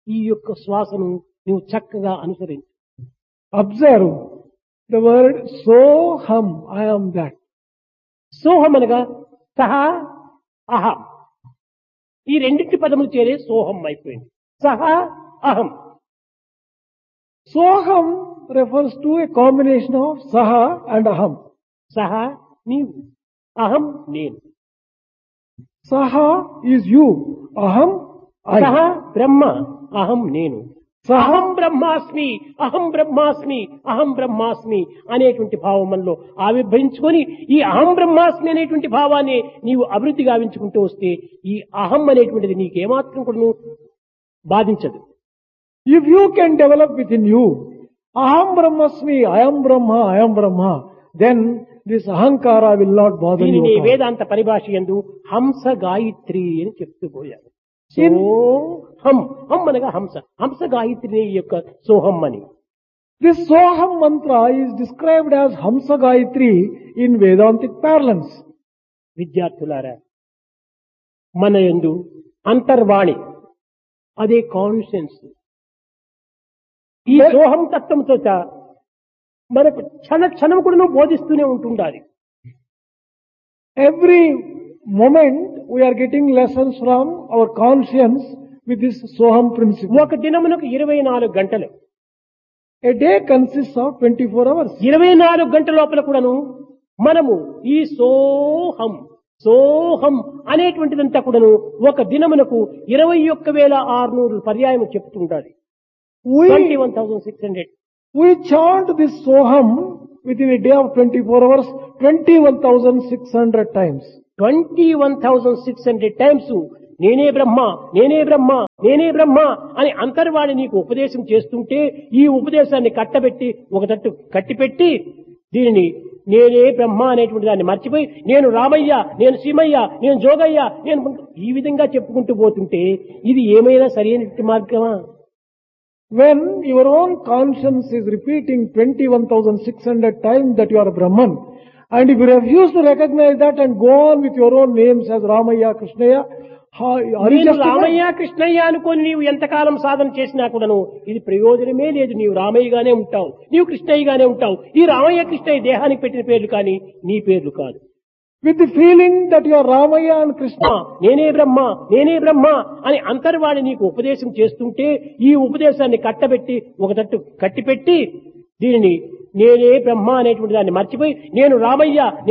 ఈ యొక్క శ్వాసను నువ్వు చక్కగా అనుసరించు Observe the word soham, I am that. సోహం అనగా సహ అహం ఈ రెండింటి పదములు చేరే సోహం అయిపోయింది సహ అహం Soham refers to a combination of saha and aham. సహ నీవు అహం నేను Saha is you, aham సహ I. బ్రహ్మ అహం నేను Saha అహం బ్రహ్మాస్మి అహం బ్రహ్మాస్మి అహం బ్రహ్మాస్మి అనేటువంటి భావం మనలో ఆవిర్భవించుకొని ఈ అహం బ్రహ్మాస్మి అనేటువంటి భావాన్ని నీవు అభివృద్ధి గావించుకుంటూ వస్తే ఈ అహం అనేటువంటిది నీకేమాత్రం కూడా బాధించదు If you can develop within you, aham brahmasmi, I am Brahma, I am Brahma, then this ahankara will not bother you. దీనిని at all. వేదాంత పరిభాష ఎందు హంస గాయత్రి అని చెప్తూ పోయారు In- హం హం అనగా హంస హంస గాయత్రి యొక్క సోహం అని This Soham mantra is described as Hamsa Gayatri in Vedantic parlance. విద్యార్థులారా మన యందు అంతర్వాణి అదే కాన్షియన్స్ ఈ సోహం తత్వంతో మనకు క్షణ క్షణం కూడా బోధిస్తూనే ఉంటుండాలి Every moment we are getting lessons from our conscience with this Soham principle. ఒక దినమునకు ఇరవై నాలుగు గంటలు A day consists of 24 hours. ఇరవై నాలుగు గంటల లోపల కూడాను మనము ఈ సోహం సోహం అనేటువంటిదంతా కూడాను ఒక దినమునకు ఇరవై ఒక్క వేల ఆరునూరు పర్యాయం చెప్తుండాలి twenty We, one thousand six hundred we chant this Soham within a day of 24 hours 21,600 times. Twenty one thousand six hundred times నేనే బ్రహ్మ నేనే బ్రహ్మ నేనే బ్రహ్మ అని అంతర్వాణి నీకు ఉపదేశం చేస్తుంటే ఈ ఉపదేశాన్ని కట్టబెట్టి ఒక తట్టు కట్టిపెట్టి దీనిని నేనే బ్రహ్మ అనేటువంటి దాన్ని మర్చిపోయి నేను రామయ్య నేను సీమయ్య నేను జోగయ్య నేను ఈ విధంగా చెప్పుకుంటూ పోతుంటే ఇది ఏమైనా సరైన మార్గమా When your own conscience is repeating 21,600 times that you are a Brahman, and if you refuse to recognize that and go on with your own names as Ramaya, Krishnaya, how, are you నేను justified? Ramayya Krishnaiah అనుకొని నీవు ఎంతకాలం సాధన చేసినా కూడాను ఇది ప్రయోజనమే లేదు నీవు రామయ్యగానే ఉంటావు నీవు కృష్ణయ్యగానే ఉంటావు ఈ రామయ్య కృష్ణయ్య దేహానికి పెట్టిన పేర్లు కానీ నీ పేర్లు కాదు With the feeling that you are Ramaya and Krishna, నేనే బ్రహ్మ నేనే బ్రహ్మ అని అంతర్వాణి నీకు ఉపదేశం చేస్తుంటే ఈ ఉపదేశాన్ని కట్టబెట్టి ఒక తట్టు కట్టిపెట్టి దీనిని నేనే బ్రహ్మ అనేటువంటి దాన్ని మర్చిపోయి నేను రామయ్య